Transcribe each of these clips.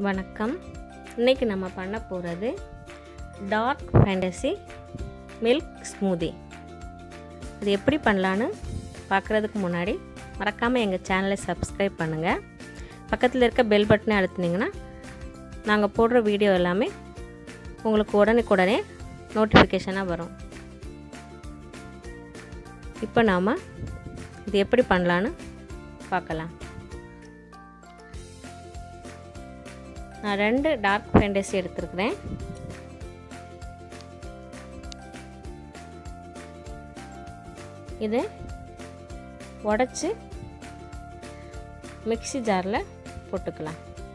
வணக்கம் இன்றைக்கி நம்ம பண்ண போகிறது டார்க் ஃபேண்டசி மில்க் ஸ்மூதி இது எப்படி பண்ணலான்னு பார்க்குறதுக்கு முன்னாடி மறக்காமல் எங்கள் சேனலை சப்ஸ்கிரைப் பண்ணுங்கள் பக்கத்தில் இருக்க பெல் பட்டனை அழுத்துனீங்கன்னா நாங்கள் போடுற வீடியோ எல்லாமே உங்களுக்கு உடனுக்குடனே நோட்டிஃபிகேஷனாக வரும் இப்போ நாம் இது எப்படி பண்ணலான்னு பார்க்கலாம் நான் ரெண்டு டார்க் ஃபேண்டசி எடுத்துருக்கிறேன் இது உடச்சி மிக்சி ஜாரில் போட்டுக்கலாம்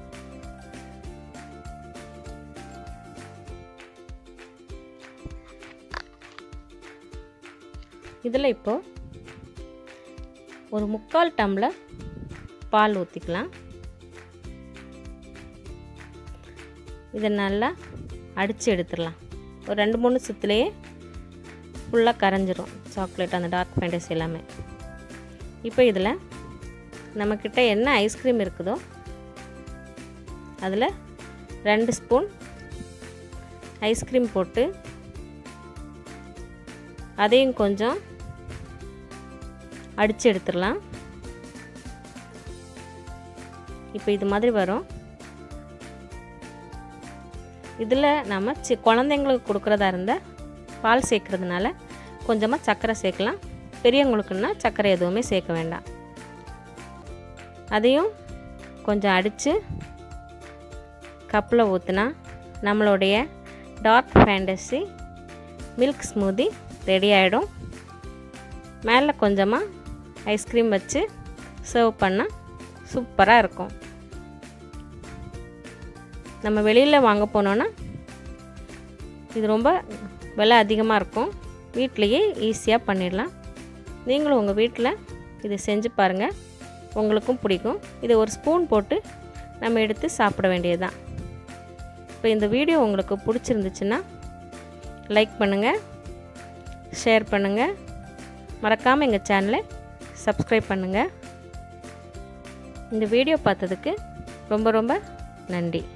இதில் இப்போது ஒரு முக்கால் டம்ளர் பால் ஊற்றிக்கலாம் இதை நல்லா அடித்து எடுத்துடலாம் ஒரு ரெண்டு மூணு சுற்றுலேயே ஃபுல்லாக கரைஞ்சிரும் சாக்லேட் அந்த டார்க் ஃபேண்டசி எல்லாமே இப்போ இதில் நம்மக்கிட்ட என்ன ஐஸ்கிரீம் இருக்குதோ அதில் ரெண்டு ஸ்பூன் ஐஸ்கிரீம் போட்டு அதையும் கொஞ்சம் அடித்து எடுத்துடலாம் இப்போ இது மாதிரி வரும் இதில் நம்ம சி குழந்தைங்களுக்கு கொடுக்குறதா இருந்தால் பால் சேர்க்குறதுனால கொஞ்சமாக சர்க்கரை சேர்க்கலாம் பெரியவங்களுக்குன்னா சர்க்கரை எதுவுமே சேர்க்க வேண்டாம் அதையும் கொஞ்சம் அடித்து கப்பில் ஊற்றுனா நம்மளுடைய dark fantasy milk smoothie ready ஆகிடும் மேலே கொஞ்சமாக ஐஸ்கிரீம் வச்சு சர்வ் பண்ணால் சூப்பராக இருக்கும் நம்ம வெளியில் வாங்க போனோன்னா இது ரொம்ப விலை அதிகமாக இருக்கும் வீட்லேயே ஈஸியாக பண்ணிடலாம் நீங்களும் உங்கள் வீட்டில் இது செஞ்சு பாருங்கள் உங்களுக்கும் பிடிக்கும் இது ஒரு ஸ்பூன் போட்டு நம்ம எடுத்து சாப்பிட வேண்டியது தான் இப்போ இந்த வீடியோ உங்களுக்கு பிடிச்சிருந்துச்சுன்னா லைக் பண்ணுங்கள் ஷேர் பண்ணுங்கள் மறக்காமல் எங்கள் சேனலை சப்ஸ்கிரைப் பண்ணுங்கள் இந்த வீடியோ பார்த்ததுக்கு ரொம்ப ரொம்ப நன்றி